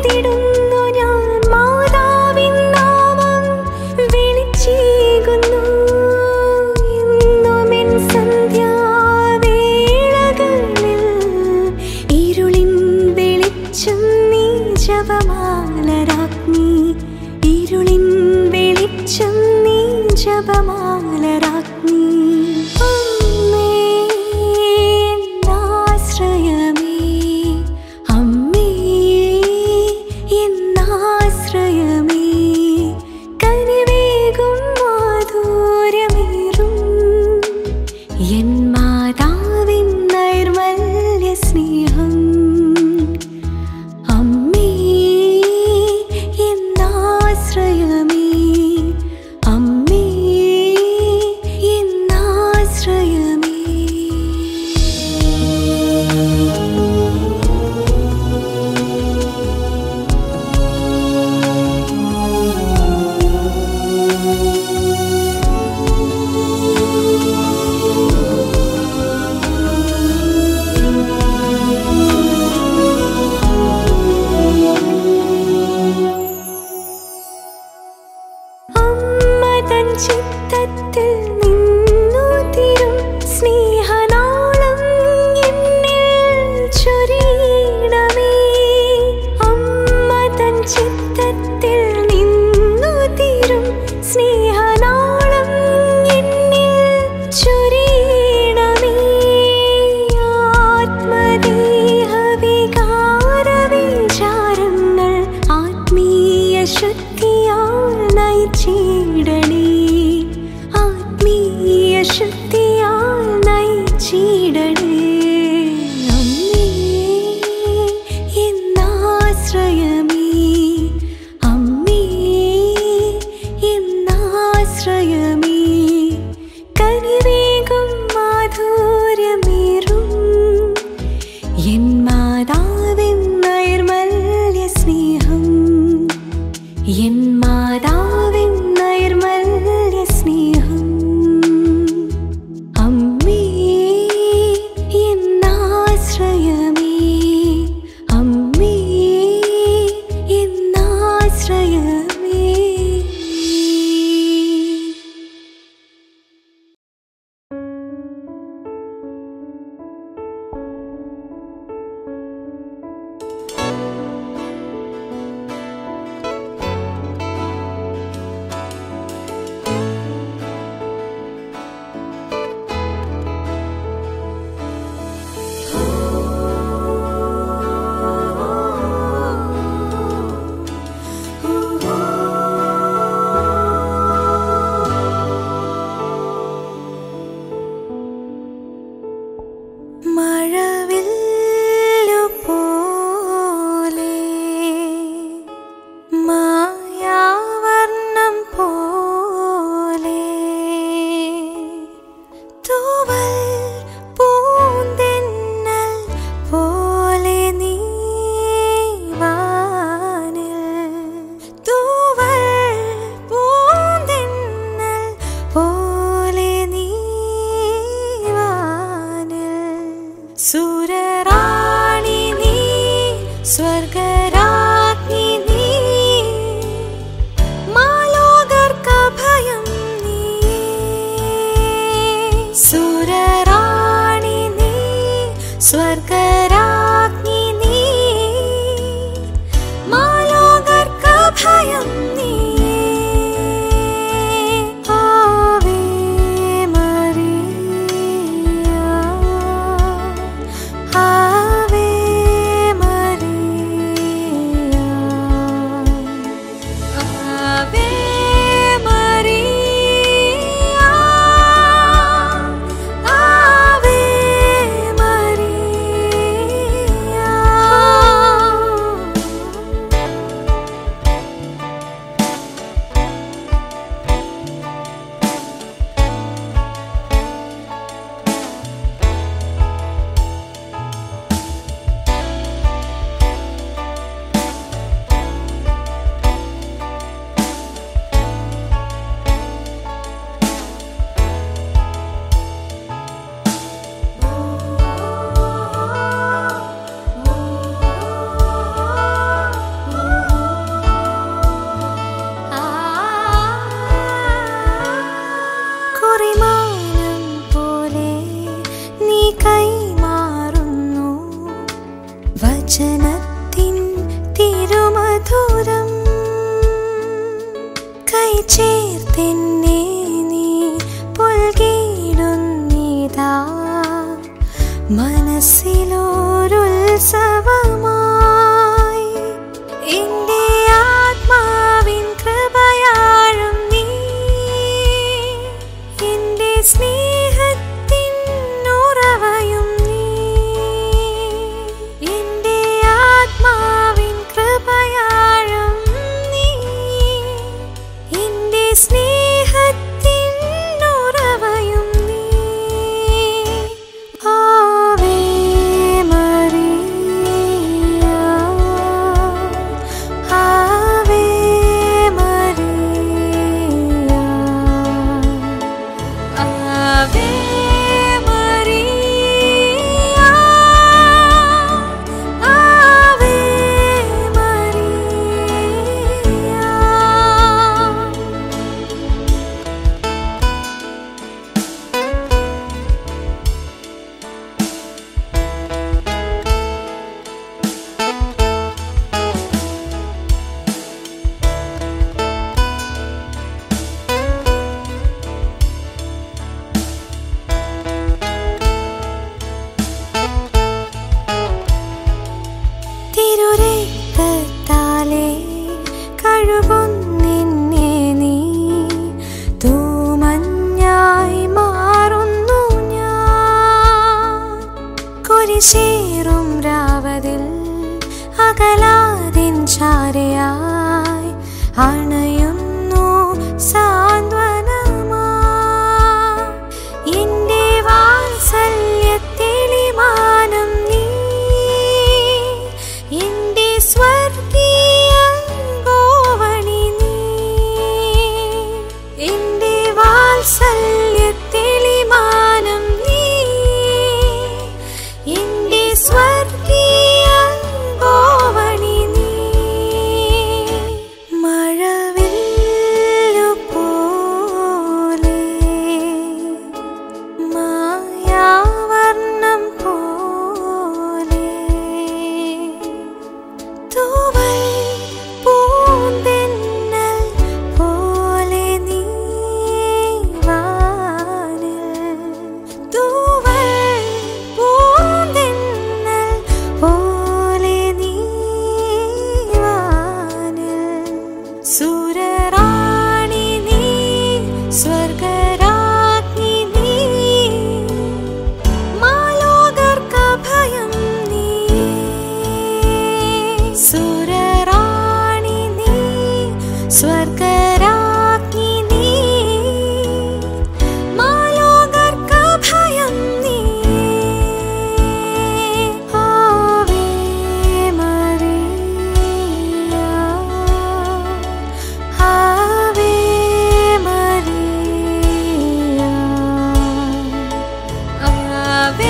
ഓർത്തിടുന്നു ഞാൻ മാതാവിൻ നാമം വിളിച്ചേകുന്നു എന്നുമെൻ സന്ധ്യാവേളകളിൽ ഇരുളിൻ വെളിച്ചം നീ ജപമാലരാഗ്നി ഇരുളിൻ വെളിച്ചം നീ ജപമാലരാഗ്നി അമ്മേ എന്നാശ്രയമേ അമ്മേ എന്നാശ്രയമേ കനിവേകും മാധുര്യമേറും എൻ മാതാവിൻ നൈർമല്യ സ്നേഹം അമ്മേ എന്നാശ്രയമേ അമ്മേ എന്നാശ്രയമേ അമ്മ തൻ ചിത്തത്തിൽ നിന്നു തിരും സ്നേഹനാളം എന്നിൽ ചൊരിയണമേ അമ്മ തൻ ചിത്തത്തിൽ നിന്നു തിരും സ്നേഹനാളം എന്നിൽ ചൊരിയണമേ ആത്മദേഹ വികാര വിചാരങ്ങൾ ആത്മീയ ശുദ്ധിയാൽ നയിച്ചിടണേ ആത്മീയ ശുദ്ധിയാൽ നയിച്ചിടണേ അമ്മേ എന്നാശ്രയമേ അമ്മേ എന്നാശ്രയമേ കനിവേകും മാധുര്യമേറും എൻ മാതാവിൻ നൈർമല്യ സ്നേഹം എൻ മാതാവിൻ നൈർമല്യ സ്നേഹം അമ്മേ എന്നാശ്രയമേ അമ്മേ എന്നാശ്രയമേ മഴവില്ലു പോലെ മായാവർണ്ണം പോലെ തൂവൽ പൂന്തെന്നൽ പോലെ നീവാനിൽ തൂവൽ പൂന്തെന്നൽ പോലെ നീവാനിൽ സുരറാണി നീ സ്വർഗരാജ്ഞി നീ മാലോകർക്കഭയം നീ സുരറാണി നീ സ്വർഗരാജ്ഞി നീ മാലോകർക്കഭയം നീ ആവേ മറിയ ആവേ മറിയ ആവേ മറിയ ആവേ മറിയ ചേർത്തെന്നെ നീ പുൽകിടുന്നിതാ മനസ്സിലോരുത്സവമായി എന്റെ ആത്മാവിൻ കൃപയാഴും നീ എന്റെ സ്നേഹത്തിൻ ഉറവയും നീ എന്റെ ആത്മാവിൻ കൃപയാഴും നീ എന്റെ സ്നേഹത്തിൻ ഉറവയും നീ Ave Maria Ave Maria Ave Maria Ave Maria തിരുരക്തത്താലേ കഴുകുന്നിന്നെ നീ തൂമഞ്ഞായി മാറുന്നു ഞാൻ കുരിശേറും രാവതിൽ അകലാതിൻ ചാരയായി അണയുന്നു സാന്ത്വനമാ എന്റെ വാത്സല്യത്തെളിമാനം നീ എന്റെ സ്വർഗീയ ഗോവണി നീ എന്റെ വാത്സല്യത്തെളിമാനം നീ എന്റെ സ്വർഗീയ ഗോവണി നീ മഴവില്ലു പോലെ മായാവർണ്ണം പോലെ തൂവൽ പൂന്തെന്നൽ പോലെ നീ വാനിൽ തൂവൽ പൂന്തെന്നൽ പോലെ നീ വാനിൽ സുരറാണി നീ സ്വർഗരാജ്ഞി നീ മാലോകർക്കഭയം നീ സുരറാണി നീ സ്വർഗരാജ്ഞി നീ മാലോകർക്കഭയം നീ Ave Maria Ave Maria Ave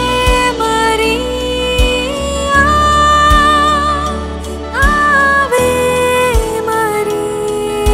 Maria Ave Maria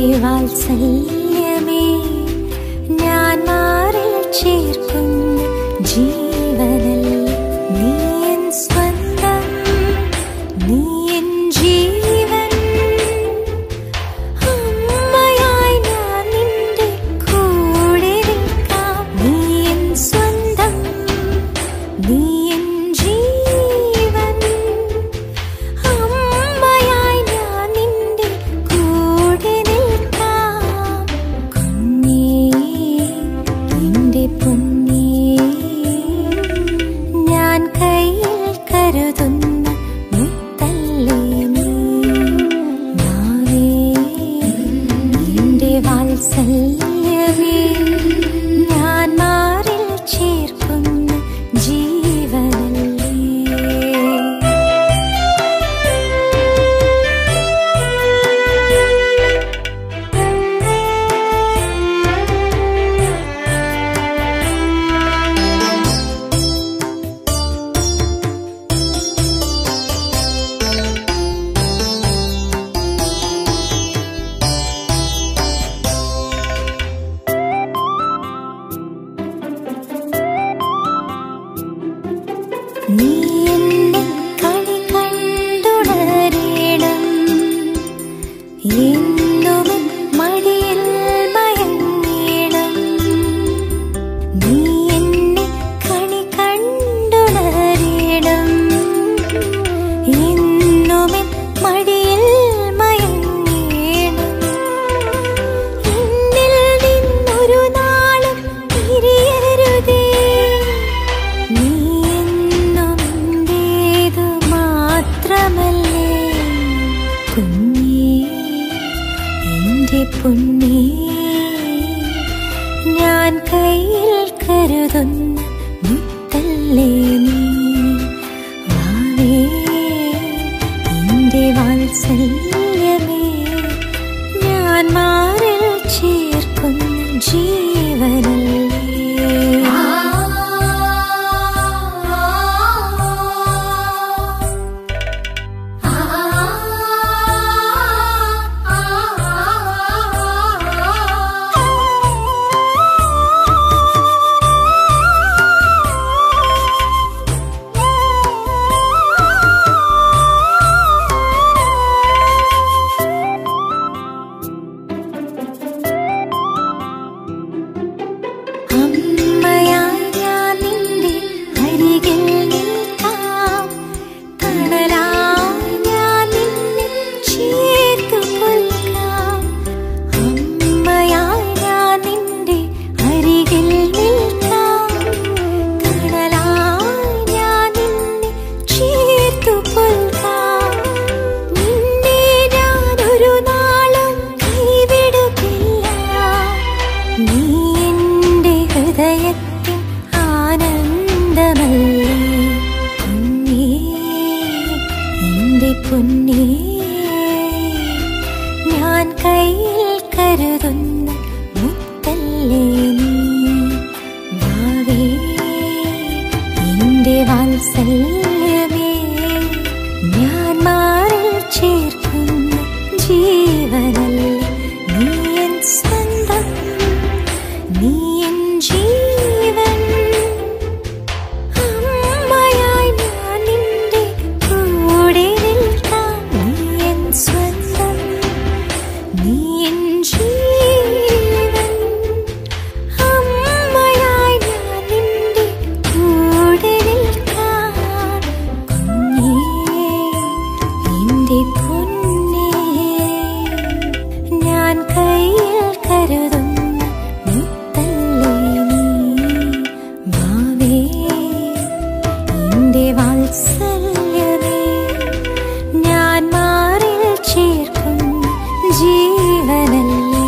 വാത്സല്യമേ ഞാൻ മാറിൽ ചേർക്കുന്ന ജീവനല്ലേ നീ എൻ സ്വന്തം നീ എൻ ജീവൻ അമ്മയായി ഞാൻ നിന്റെ കൂടെ നിൽക്കാം നീ എൻ സ്വന്തം നീ എൻ ജീവൻ അമ്മയായി ഞാൻ നിന്റെ കൂടെ നിൽക്കാം കുഞ്ഞേ എന്റെ പൊന്നേ ഞാൻ കയ്യിൽ കരുതുന്ന മുത്തല്ലേ നീ നാവേ എന്റെ വാത്സല്യമേ ഞാൻ മാറിൽ ചേർക്കുന്ന ജീവനല്ലേ നീ എന്നെ കണി കണ്ടുണരേണം എന്നും മടിയിൽ മയങ്ങേണം നീ എന്നെ കണി കണ്ടുണരേണം എന്നും മടിയിൽ മയങ്ങേണം എന്നിൽ നിന്നൊരു നാളും പിരിയരുതേ നീ എന്നും എന്റേതു മാത്രമല്ലേ കുഞ്ഞേ എന്റെ പൊന്നേ ഞാൻ കയ്യിൽ കരുതുന്ന മുത്തല്ലേ നീ വാവേ എന്റെ വാത്സല്യമേ ഞാൻ മാറിൽ ചേർക്കുന്ന ജീവനല്ലേ അമ്മയായി ഞാൻ നിന്റെ അരികിൽ നിൽക്കാം തണലായി ഞാൻ നിന്നെ ചേർത്തു കൊൽക്കാം അമ്മയായി ഞാൻ നിന്റെ അരികിൽ നിൽക്കാം തണലായി ഞാൻ നിന്നെ ചേർത്തു കൊൽക്കാം നിന്നെ ഞാൻ ഒരു നാളും കൈവിടുകില്ല നീ എന്റെ ഹൃദയത്തിൻ ആനന്ദമല്ലേ കുഞ്ഞേ എന്റെ പൊന്നേ ഞാൻ കയ്യിൽ കരുതുന്ന മുത്തല്ലേ നീ വാവേ എന്റെ വാത്സല്യമേ ഞാൻ മാറിൽ ചേർക്കുന്ന ജീവനല്ലേ നീ എൻ സ്വന്തം നീ എൻ ജീവൻ അമ്മയായി ഞാൻ നിന്റെ കൂടെ നിൽക്കാം നീ എൻ സ്വന്തം നീ എൻ ജീവൻ അമ്മയായി ഞാൻ നിന്റെ കൂടെ നിൽക്കാം കുഞ്ഞേ എന്റെ പൊന്നേ ഞാൻ കയ്യിൽ കരുതുന്ന മുത്തല്ലേ നീ വാവേ എന്റെ വാത്സല്യമേ ഞാൻ മാറിൽ ചേർക്കുന്ന ജീവനല്ലേ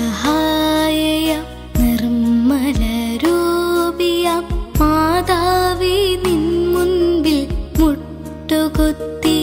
നിത്യസഹായ നിർമ്മല രൂപിയ മാതാവേ നിൻ മുൻപിൽ മുട്ടുകുത്തി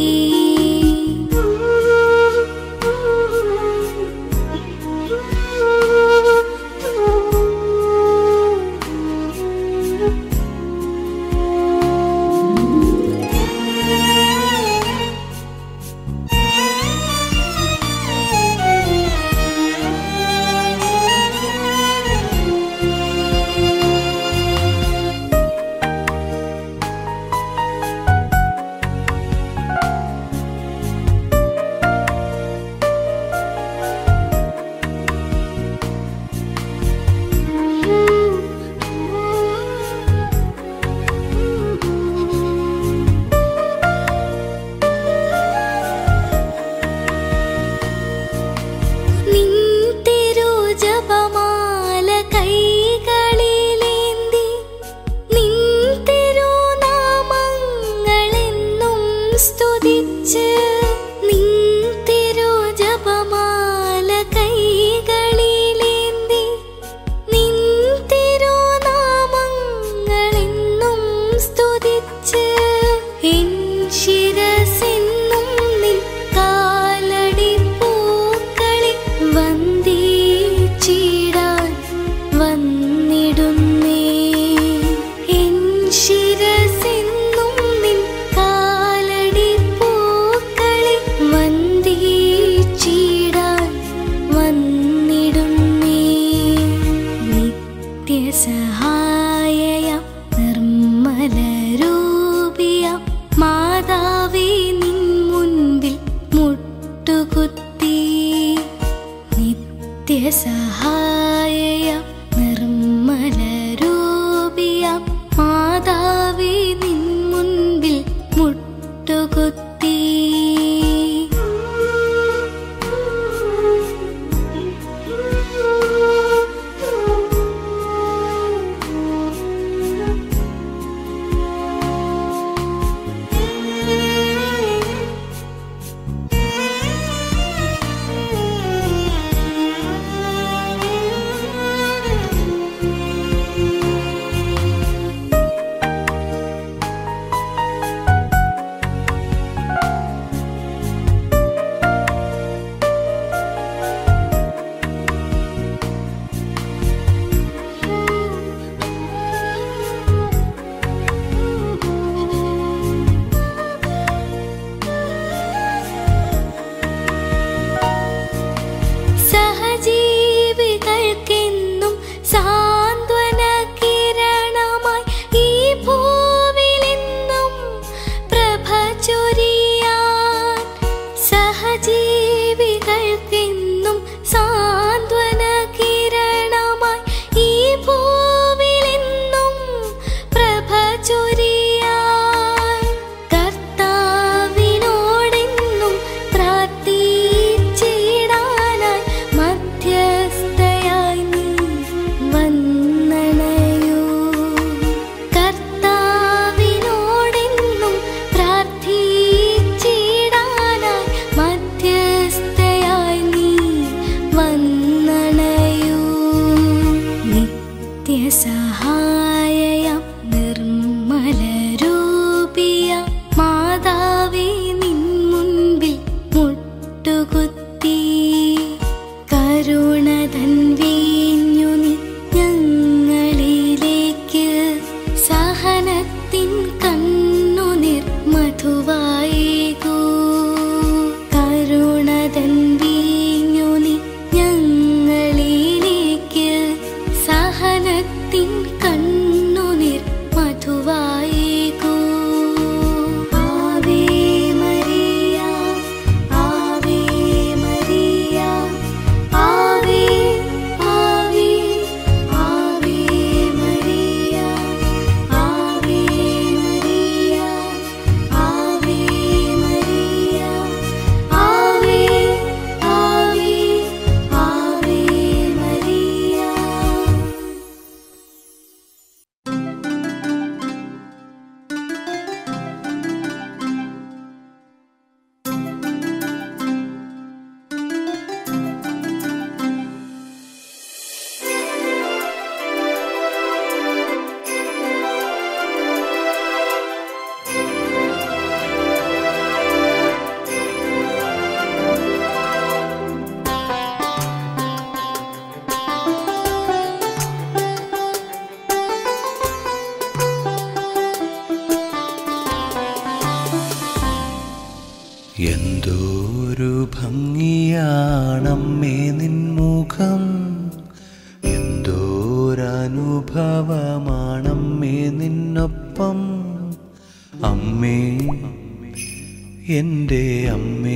നിൻ തിരുജപമാല കൈകളിലേന്തി നിൻ തിരുനാമങ്ങളെന്നും സ്തുതിച്ച് നിൻ തിരുജപമാല കൈകളിലേന്തി നിൻ തിരുനാമങ്ങളെന്നും സ്തുതിച്ച് എൻ ശിരസെന്നും നിൻ കാലടി പൂക്കളിൽ വന്ദിച്ചിടാൻ വന്നിടുന്നേ എൻ ശിരസെന്നും നിൻ കാലടി പൂക്കളിൽ വന്ദിച്ചിടാൻ വന്നിടുന്നേ നിത്യസഹായ നിർമ്മല രൂപിയ മാതാവേ നിൻ മുൻപിൽ മുട്ടുകുത്തി നിത്യസഹായ നിർമ്മല രൂപിയ മാതാവേ നിൻ മുൻപിൽ മുട്ടുകുത്തി എന്തോരു ഭംഗിയാണമ്മേ നിൻമുഖം എന്തോരനുഭവമാണമ്മേ നിന്നൊപ്പം അമ്മേ എൻ്റെ അമ്മേ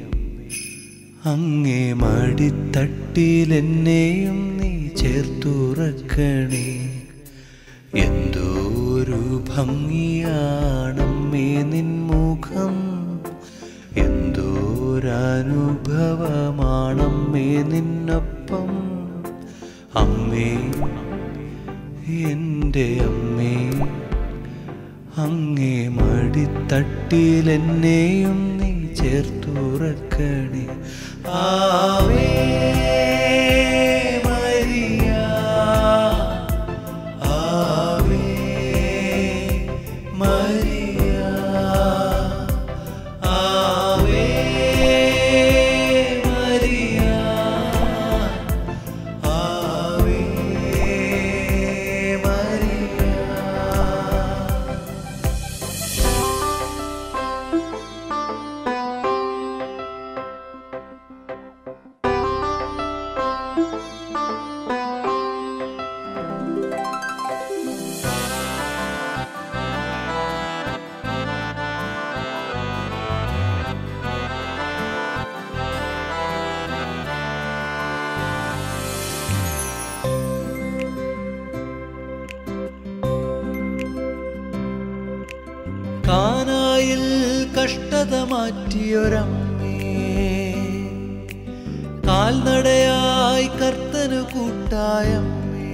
അങ്ങേ മടിത്തട്ടിലെന്നെയും നീ ചേർത്തുറക്കണേ എന്തോരു ഭംഗിയാണമ്മേ നിൻമുഖം എന്തോരനുഭവമാണമ്മേ നിന്നൊപ്പം അമ്മേ എൻ്റെ അമ്മേ അങ്ങേ മടിത്തട്ടിലെന്നെയും നീ ചേർത്തുറക്കണേ Ave Maria Ave Maria Ave Maria Ave Maria കാനായിൽ കഷ്ടത മാറ്റിയൊരമ്മേ കാൽനടയായി കർത്തനു കൂട്ടായമ്മേ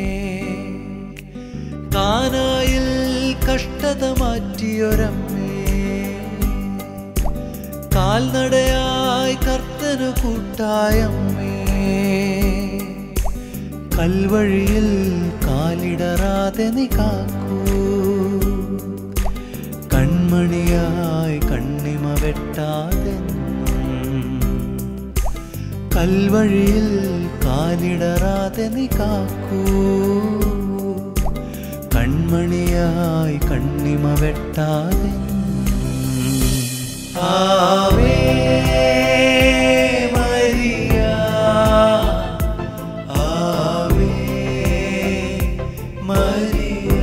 കാനായിൽ കഷ്ടത മാറ്റിയൊരമ്മേ കാൽനടയായി കർത്തനു കൂട്ടായമ്മേ കൽവഴിയിൽ കാലിടറാതെ നീ കാക്കൂ കൺമണിയായി കണ്ണിമ വെട്ടാതെ കൽവഴിയിൽ കാലിടറാതെ നീ കാക്കൂ കൺമണിയായി കണ്ണിമ വെട്ടാതെ Ave Maria Ave Maria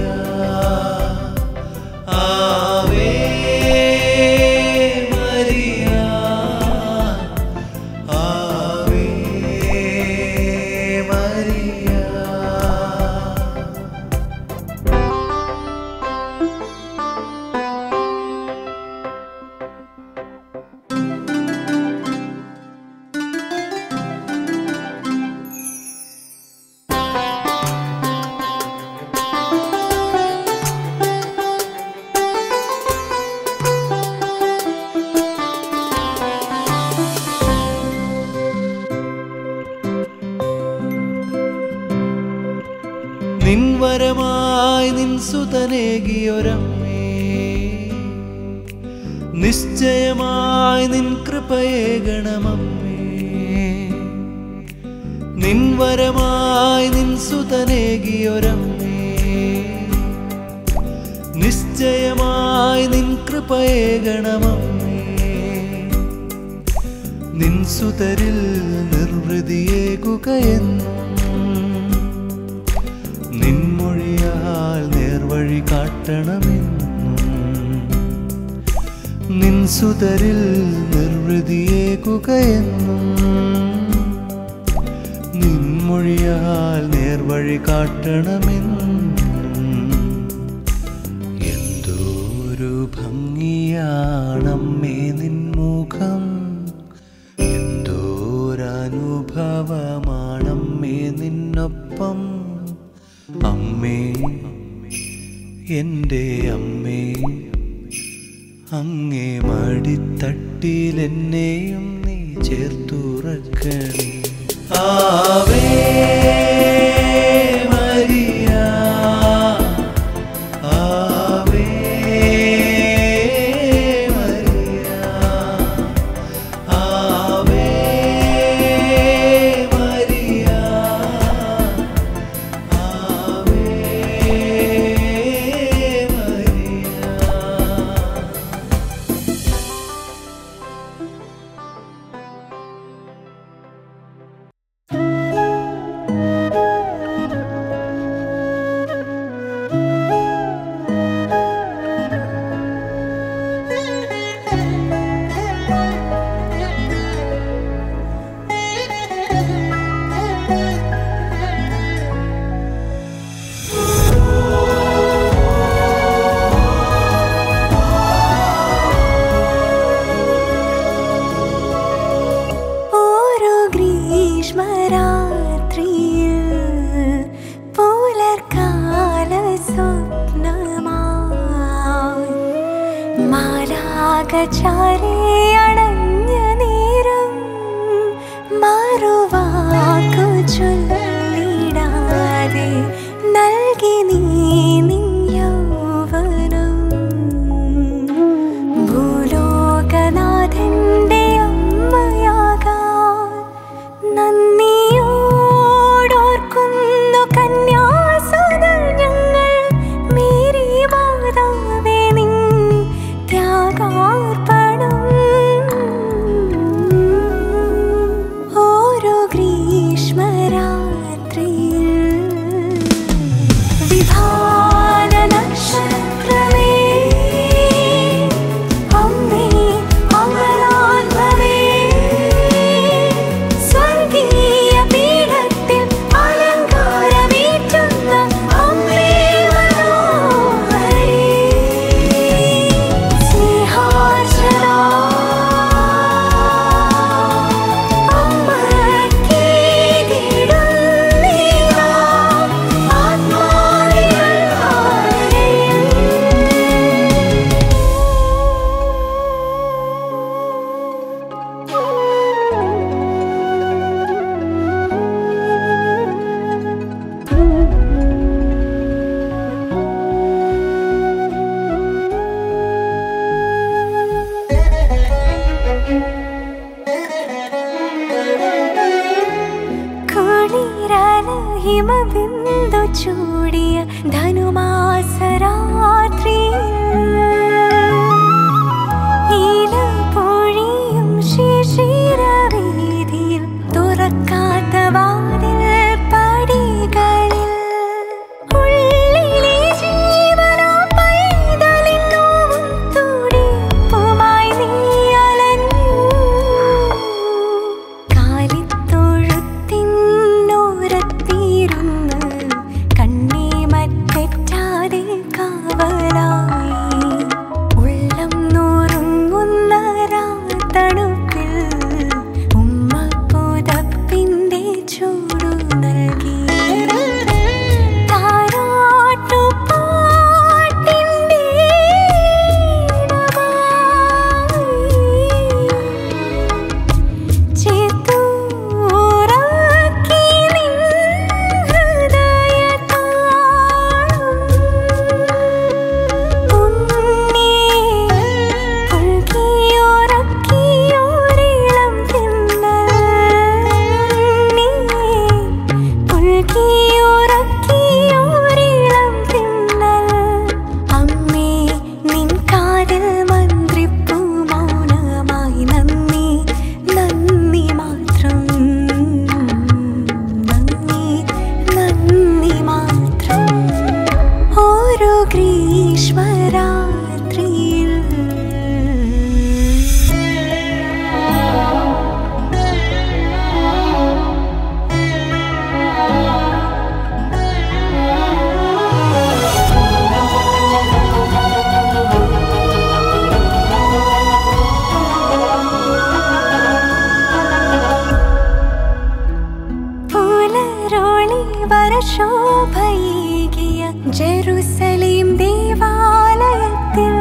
Ave Maria Ave Maria നിൻവരമായി നിൻ സുതനേകിയൊരമ്മേ നിശ്ചയമായി നിൻ കൃപയേകണമമ്മേ നിൻവരമായി നിൻ സുതനേകിയൊരമ്മേ നിശ്ചയമായി നിൻ കൃപയേകണമമ്മേ നിൻ സുതരിൽ നിർവൃതിയേകുകയെന്നും നിൻമൊഴിയാൽ നേർവഴി കാട്ടണമെന്നും നിൻ സുതരിൽ നിർവൃതിയേകുകയെന്നും നിൻമൊഴിയാൽ നേർവഴി കാട്ടണമെന്നും എന്തോരു ഭംഗിയാണമ്മേ നിൻമുഖം എന്തോരനുഭവമാണമ്മേ നിന്നൊപ്പം അമ്മേ എൻ്റെ അമ്മേ അങ്ങേ മടിത്തട്ടിലെന്നെയും നീ ചേർത്തുറക്കണേ Ave Maria Ave Maria Ave Maria Ave Maria ചാരേ അണഞ്ഞ നേരം മറുവാക്കു ചൊല്ലിടാതെ നൽകി നീ നിൻ യൗവനം ഭൂലോകനാഥന്റെ അമ്മയാകാൻ നന്ദിയോടോർക്കുന്നു കന്യാസുതർ ഞങ്ങൾ മേരി മാതാവേ നിൻ ത്യാഗാർപ്പണം ഓരോ ഗ്രീഷ്മരാത്രിയിൽ വിധാന നക്ഷത്രമേ അമ്മേ അമരാത്മവേ സ്വർഗീയ പീഠത്തിൽ അലങ്കാരമേറ്റുന്ന അമ്മേ മനോഹരേ സ്നേഹാർച്ചന അമ്മയ്ക്കേകിടുന്നീനാ ആത്മാവിൽ കുളിരല ഹിമബിന്ദു ചൂടിയ ധനുമാസരാത്രി ഈലപ്പൊഴിയും ശിശിരവീതിയിൽ തുറക്കാത്ത വാതിൽ പടികളിൽ ഉള്ളിലെ ജീവനാ പൈതലിൻ നോവും തുടിപ്പുമായി നീ അലഞ്ഞു കാലിത്തൊഴുത്തിനോരത്തിരുന്ന് കണ്ണീ മറ്റെറ്റാതെ കാവലായി ഉള്ളം നൂറുങ്ങുന്ന തണുപ്പിൽ ഉമ്മ പുതപ്പിന്റെ ചൂടു നൽകി താരാട്ടുപാട്ടിന്റെ ഈണമായി ചേത്തൂറാക്കി നിൻ ഹൃദയതാളം ഉണ്ണിയെ പുൽകിയുറക്കിയൊരിളം തിന്നൽ ഉണ്ണിയെ പുൽകിയുറക്കിയൊരിളം തിന്നൽ അമ്മേ നിൻ കാതിൽ മന്ത്രിപ്പൂ മൗനമായി നന്ദി നന്ദി മാത്രം നന്ദി നന്ദി മാത്രം ഓരോ ഗ്രീഷ്മരാത്രിയിൽ പുലരോളി വരശോഭയേകിയ ജെറുസലേം ദേവാലയത്തിൽ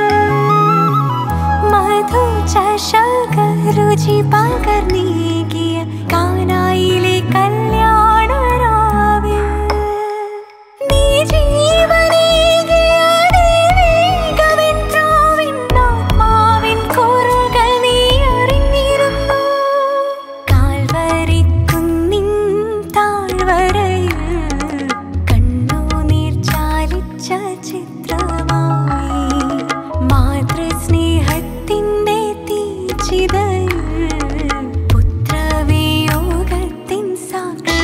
മധു ചഷക രുചി പകർന്നേകിയ കാനായിലെ കല്യാണരാവിൽ നീ ജീവനേകിയ ദൈവികമെൻട്രാവിൻ ആത്മാവിൻ കുറുകൾ നീ അറിഞ്ഞിരുന്നു കാൽവരിക്കുന്നിൻ താഴ്വരയിൽ കണ്ണുനീർ ചാലിച്ച ചിത്രമായി മാതൃസ്നേഹത്തിൻ്റെ തീച്ചിതയിൽ പുത്രവിയോഗത്തിൻ സാക്ഷി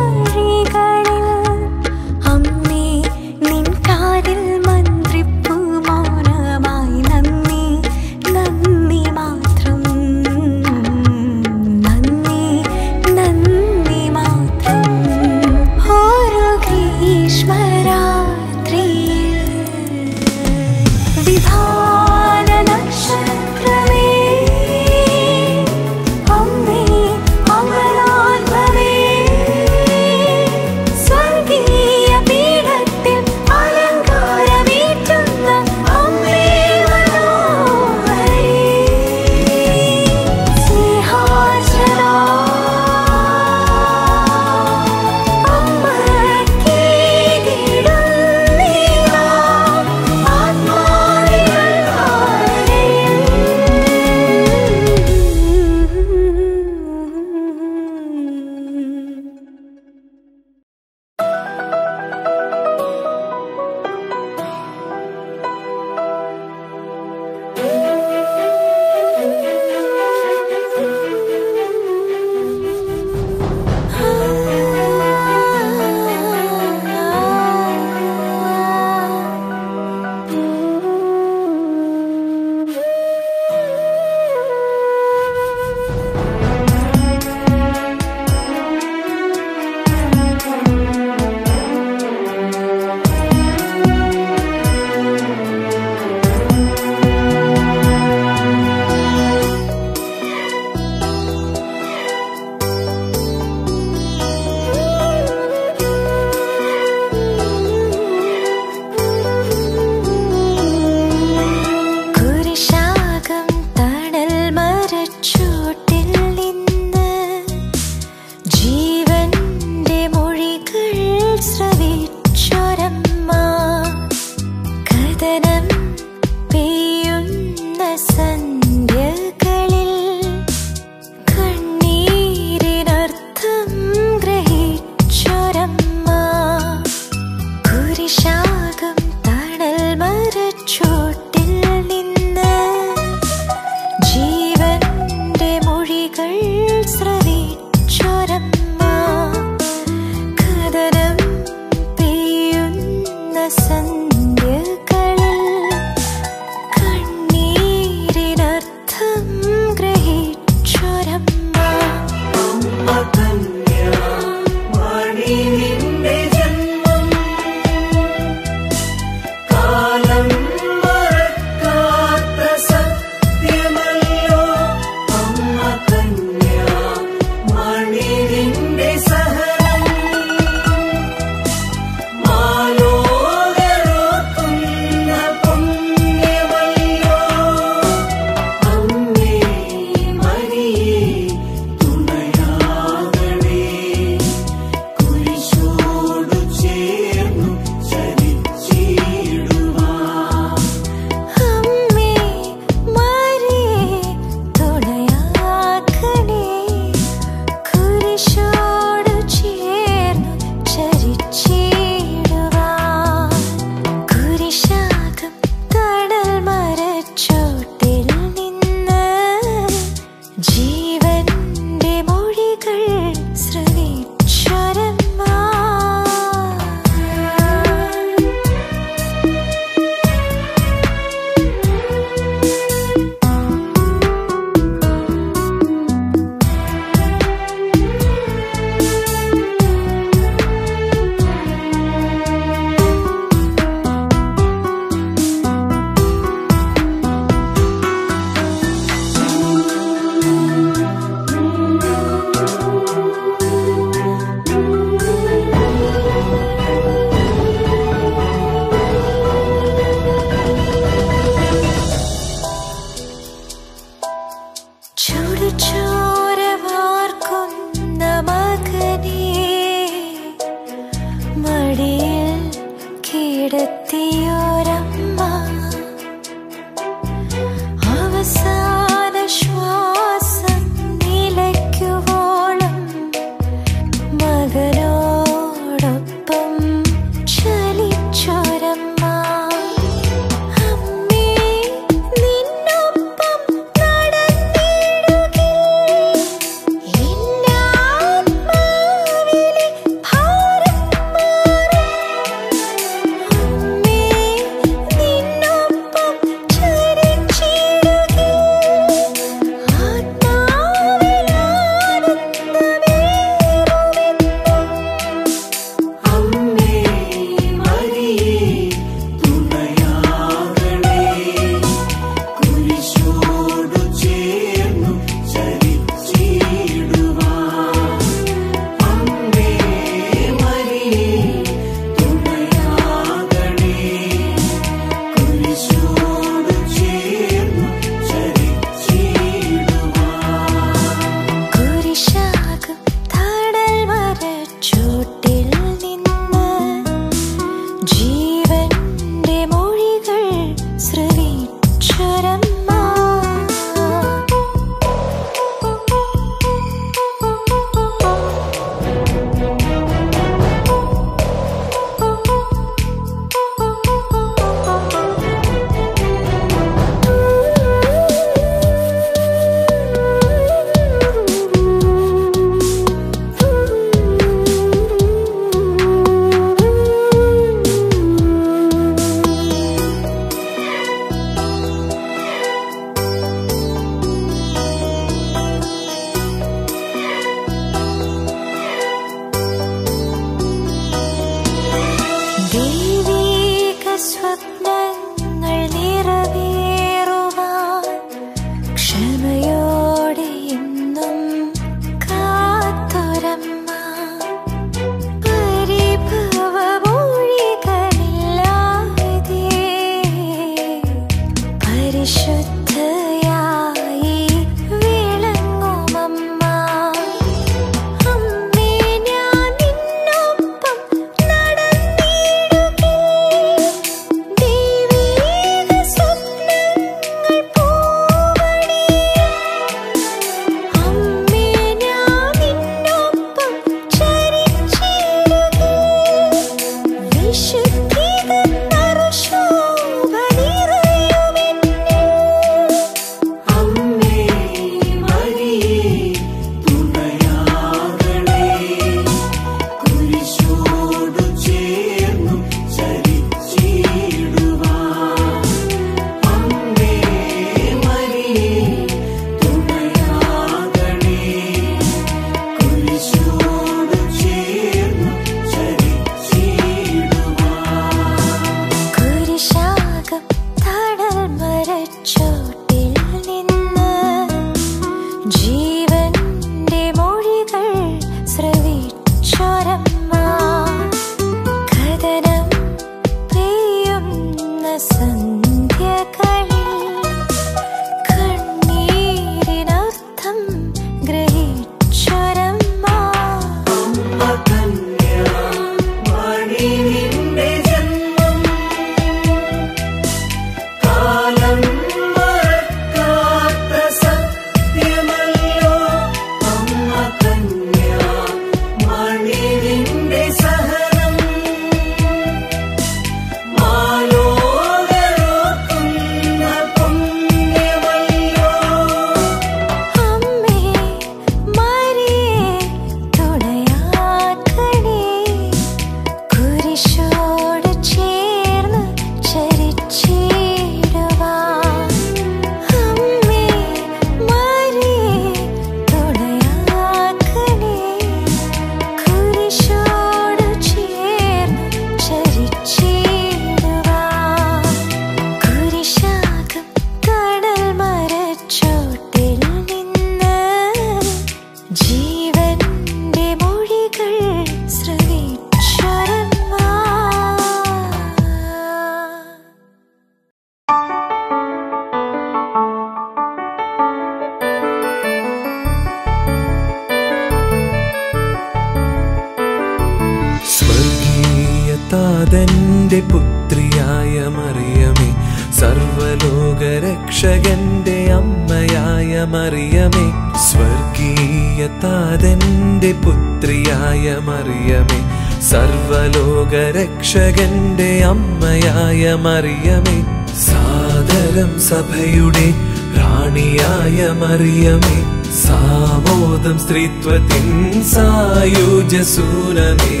താതന്റെ പുത്രിയായ മറിയമേ സർവലോകരക്ഷകന്റെ അമ്മയായ മറിയമേ സ്വർഗീയ താതന്റെ പുത്രിയായ മറിയമേ സർവലോകരക്ഷകന്റെ അമ്മയായ മറിയമേ സാദരം സഭയുടെ റാണിയായ മറിയമേ സാമോദം സ്ത്രീത്വത്തിൻ സായുജസൂനമേ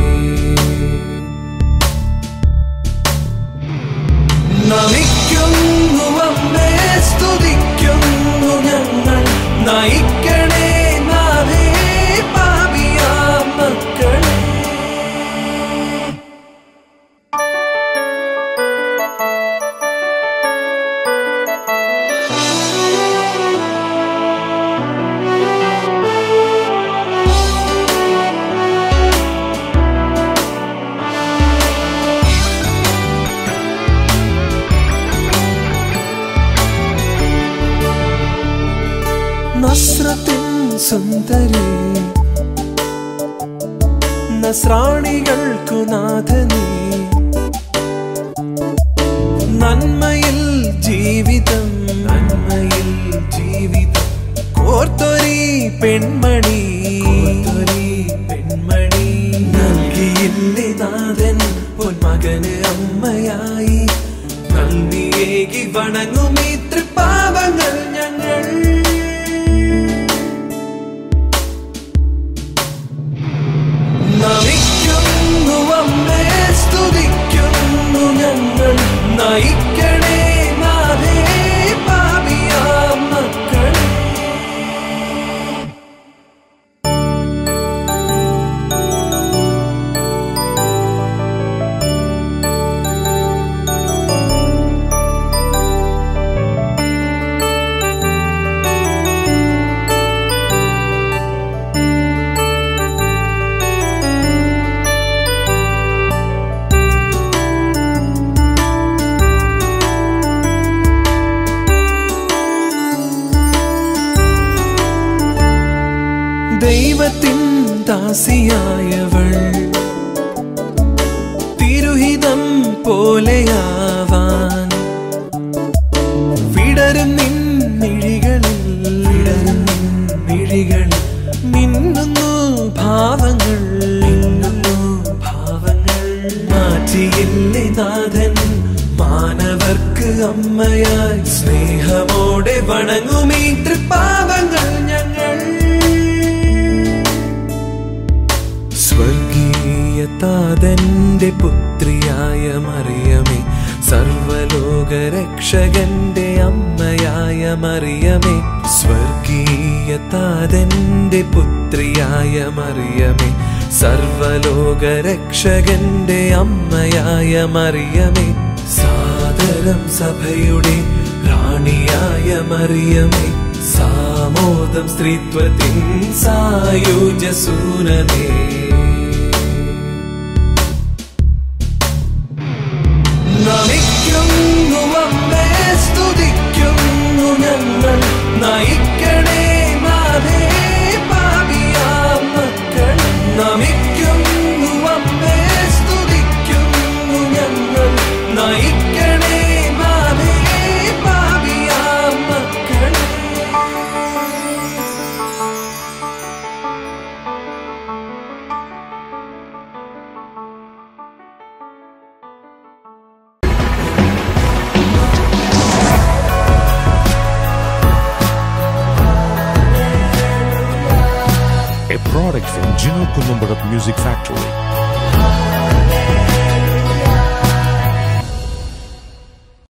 നമിക്കുന്നു അമ്മേ സ്തുതിക്കുന്നു ഞങ്ങൾ നയിക്കണേ നാഥേ പാപിയാം മക്കളെ നസ്രത്തിൻ സുന്ദരി നസ്രാണികൾക്കു നാഥനീ നന്മയിൽ ജീവിതം നന്മയിൽ ജീവിതം കോർത്തൊരി പെൺമണി കോർത്തൊരി പെൺമണി നൽകിയില്ലേ നാഥൻ പൊന്മകന് അമ്മയായി നൽകിയേകി വണങ്ങും ഈ തൃപ്പാവങ്ങൾ ഞങ്ങൾ നമിക്കുന്നു അമ്മേ സ്തുതിക്കുന്നു ഞങ്ങൾ നയിക്കണേ നാഥേ പാപിയാം മക്കളെ ദൈവത്തിൻ ദാസിയായവൾ തിരുഹിതം പോലെയാവാൻ വിടരും നിൻ മിഴികളിൽ വിടരും നിൻ മിഴികളിൽ മിന്നുന്നു ഭാവങ്ങൾ മിന്നുന്നു ഭാവങ്ങൾ മാറ്റിയില്ലേ നാഥൻ മാനവർക്ക് അമ്മയായി സ്നേഹമോടെ വണങ്ങുമീ തൃപ്പാവങ്ങൾ ഞങ്ങൾ സ്വർഗീയ താതന്റെ പുത്രിയായ മറിയമേ സർവലോകരക്ഷകന്റെ അമ്മയായ മറിയമേ സ്വർഗീയ താതന്റെ പുത്രിയായ മറിയമേ സർവലോകരക്ഷകന്റെ അമ്മയായ മറിയമേ സാദരം സഭയുടെ റാണിയായ മറിയമേ സാമോദം സ്ത്രീത്വത്തിൻ സായുജസൂനമേ നമിക്കുന്നു അമ്മേ സ്തുതിക്കുന്നു ഞങ്ങൾ നയിക്കണേ നാഥേ പാപിയാം മക്കൾ നമിക്കുന്നു അമ്മേ സ്തുതിക്കുന്നു ഞങ്ങൾ നയിക്കണേ നാഥേ പാപിയാം മക്കൾ a product from Gino Columbarat Music Factory.